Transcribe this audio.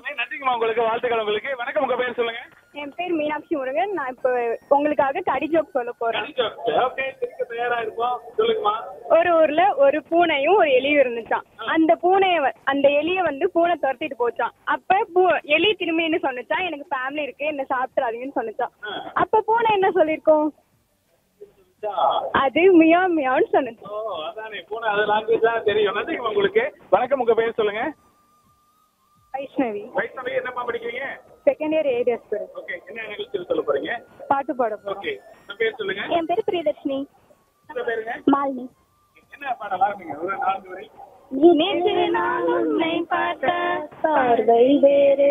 நன்றிங்கம்மா உங்களுக்கு வாழ்த்துக்கள் உங்களுக்கு வணக்கம் உங்க பேர் சொல்லுங்க என் பேர் மீனாட்சி முருகன் நான் இப்போ உங்களுக்காக கடி ஜோக் சொல்ல போறேன் ஓகே திருக்க தயாரா இருப்போம் சொல்லுங்கம்மா ஒரு ஊர்ல ஒரு பூனையும் ஒரு எலியும் இருந்துச்சான் அந்த பூனைய வ- அந்த எலிய வந்து பூனை துரத்திட்டு போச்சான் அப்ப பூ எலி திரும்பி என்ன சொன்னுச்சான் எனக்கு ஃபேமிலி இருக்கு என்ன சாப்பிட்றாதீங்கன்னு சொன்னுச்சான் அப்ப பூனை என்ன சொல்லிருக்கோம் அது மியா மியான்னு சொன்னுச்சு ஓ அதானே போன அது லாங்குவேஜ் தான் தெரியும் நன்றிங்கம்மா உங்களுக்கு வணக்கம் உங்க பேர் சொல்லுங்க வைஷ்ணவி வைஷ்ணவி என்னப்பா படிக்கிறீங்க செகண்ட் இயர் ஏரியாஸ் பேர் ஓகே என்ன நிகழ்ச்சியில் சொல்ல போறீங்க பாட்டு பாட போறோம் ஓகே உங்க பேர் சொல்லுங்க என் பேர் பிரியதர்ஷினி உங்க பேருங்க மாலினி என்ன பாடலாம் ஆரம்பிங்க ஒரு நான்கு வரை நேற்று நான் உன்னை பார்த்த பார்வை வேறு